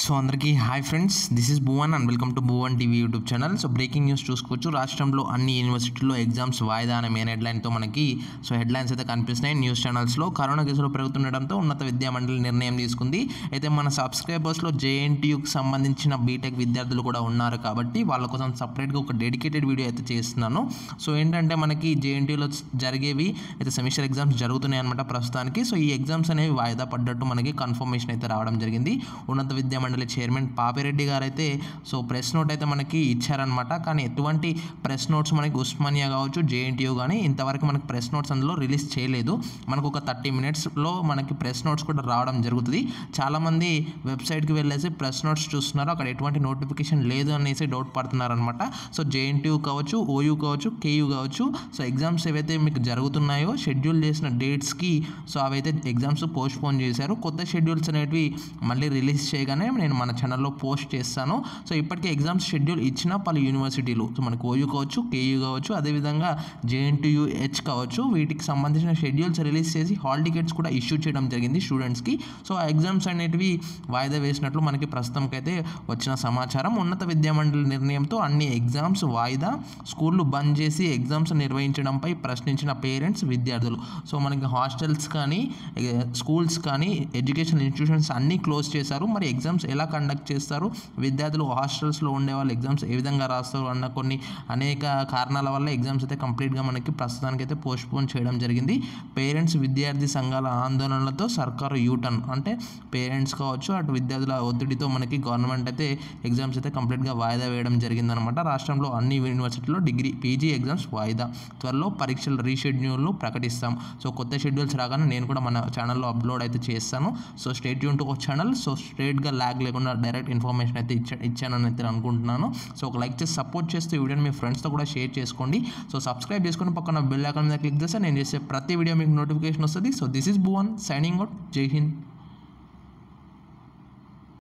so అందరికీ hi friends this is Bhuvan and welcome to Bhuvan TV YouTube channel so breaking news చూసుకోవచ్చు రాష్ట్రంలో అన్ని యూనివర్సిటీల్లో ఎగ్జామ్స్ వాయిదా అనే మెయిన్ హెడ్లైన్తో మనకి సో హెడ్లైన్స్ అయితే కనిపిస్తున్నాయి న్యూస్ ఛానల్స్లో కరోనా కేసులు పెరుగుతుండడంతో ఉన్నత విద్యా మండలి నిర్ణయం తీసుకుంది అయితే మన సబ్స్క్రైబర్స్లో జేఎన్టీయూకి సంబంధించిన బీటెక్ విద్యార్థులు కూడా ఉన్నారు కాబట్టి వాళ్ళ కోసం సపరేట్గా ఒక డెడికేటెడ్ వీడియో అయితే చేస్తున్నాను సో ఏంటంటే మనకి జేఎన్టీయూలో జరిగేవి అయితే సెమిస్టర్ ఎగ్జామ్స్ జరుగుతున్నాయి అనమాట ప్రస్తుతానికి సో ఈ ఎగ్జామ్స్ అనేవి వాయిదా పడ్డట్టు మనకి కన్ఫర్మేషన్ అయితే రావడం జరిగింది ఉన్నత విద్యా మండలి చైర్మన్ పాపిరెడ్డి గారు అయితే సో ప్రెస్ నోట్ అయితే మనకి ఇచ్చారనమాట కానీ ఎటువంటి ప్రెస్ నోట్స్ మనకి ఉస్మానియా కావచ్చు జేఎన్టీయూ కానీ ఇంతవరకు మనకి ప్రెస్ నోట్స్ అందులో రిలీజ్ చేయలేదు మనకు ఒక థర్టీ మినిట్స్లో మనకి ప్రెస్ నోట్స్ కూడా రావడం జరుగుతుంది చాలామంది వెబ్సైట్కి వెళ్ళేసి ప్రెస్ నోట్స్ చూస్తున్నారు అక్కడ ఎటువంటి నోటిఫికేషన్ లేదు అనేసి డౌట్ పడుతున్నారనమాట సో జేఎన్టీయూ కావచ్చు ఓయూ కావచ్చు కేయూ కావచ్చు సో ఎగ్జామ్స్ ఏవైతే మీకు జరుగుతున్నాయో షెడ్యూల్ చేసిన డేట్స్కి సో అవైతే ఎగ్జామ్స్ పోస్ట్ పోన్ చేశారు కొత్త షెడ్యూల్స్ అనేటివి మళ్ళీ రిలీజ్ చేయగానే నేను మన ఛానల్లో పోస్ట్ చేస్తాను సో ఇప్పటికే ఎగ్జామ్స్ షెడ్యూల్ ఇచ్చిన పలు యూనివర్సిటీలు సో మనకు ఓయూ కావచ్చు కేయూ కావచ్చు అదేవిధంగా జేఎన్టీయూ హెచ్ కావచ్చు వీటికి సంబంధించిన షెడ్యూల్స్ రిలీజ్ చేసి హాల్ టికెట్స్ కూడా ఇష్యూ చేయడం జరిగింది స్టూడెంట్స్కి సో ఆ ఎగ్జామ్స్ అనేటివి వాయిదా వేసినట్లు మనకి ప్రస్తుతంకైతే వచ్చిన సమాచారం ఉన్నత విద్యామండలి నిర్ణయంతో అన్ని ఎగ్జామ్స్ వాయిదా స్కూళ్ళు బంద్ చేసి ఎగ్జామ్స్ నిర్వహించడంపై ప్రశ్నించిన పేరెంట్స్ విద్యార్థులు సో మనకి హాస్టల్స్ కానీ స్కూల్స్ కానీ ఎడ్యుకేషన్ ఇన్స్టిట్యూషన్స్ అన్నీ క్లోజ్ చేశారు మరి ఎగ్జామ్స్ ఎలా కండక్ట్ చేస్తారు విద్యార్థులు హాస్టల్స్లో ఉండే వాళ్ళు ఎగ్జామ్స్ ఏ విధంగా రాస్తారు అన్న కొన్ని అనేక కారణాల వల్ల ఎగ్జామ్స్ అయితే కంప్లీట్గా మనకి ప్రస్తుతానికి అయితే పోస్ట్పోన్ చేయడం జరిగింది పేరెంట్స్ విద్యార్థి సంఘాల ఆందోళనలతో సర్కారు యూటర్న్ అంటే పేరెంట్స్ కావచ్చు అటు విద్యార్థుల ఒత్తిడితో మనకి గవర్నమెంట్ అయితే ఎగ్జామ్స్ అయితే కంప్లీట్గా వాయిదా వేయడం జరిగిందనమాట రాష్ట్రంలో అన్ని యూనివర్సిటీలో డిగ్రీ పీజీ ఎగ్జామ్స్ వాయిదా త్వరలో పరీక్షల రీషెడ్యూల్ను ప్రకటిస్తాం సో కొత్త షెడ్యూల్స్ రాగానే నేను కూడా మన ఛానల్లో అప్లోడ్ అయితే చేస్తాను సో స్టేట్ యూన్ టు ఒక ఛానల్ సో స్ట్రేట్గా ల్యాగ్ లేకుండా డైరెక్ట్ ఇన్ఫర్మేషన్ అయితే ఇచ్చా ఇచ్చానని అయితే అనుకుంటున్నాను సో ఒక లైక్ చేసి సపోర్ట్ చేస్తే ఈ వీడియోని మీ ఫ్రెండ్స్తో కూడా షేర్ చేసుకోండి సో సబ్స్క్రైబ్ చేసుకుని పక్కన బెల్ ఐకాన్ మీద క్లిక్ చేస్తే నేను చేసే ప్రతి వీడియో మీకు నోటిఫికేషన్ వస్తుంది so this is Bhuvan signing out జై హింద్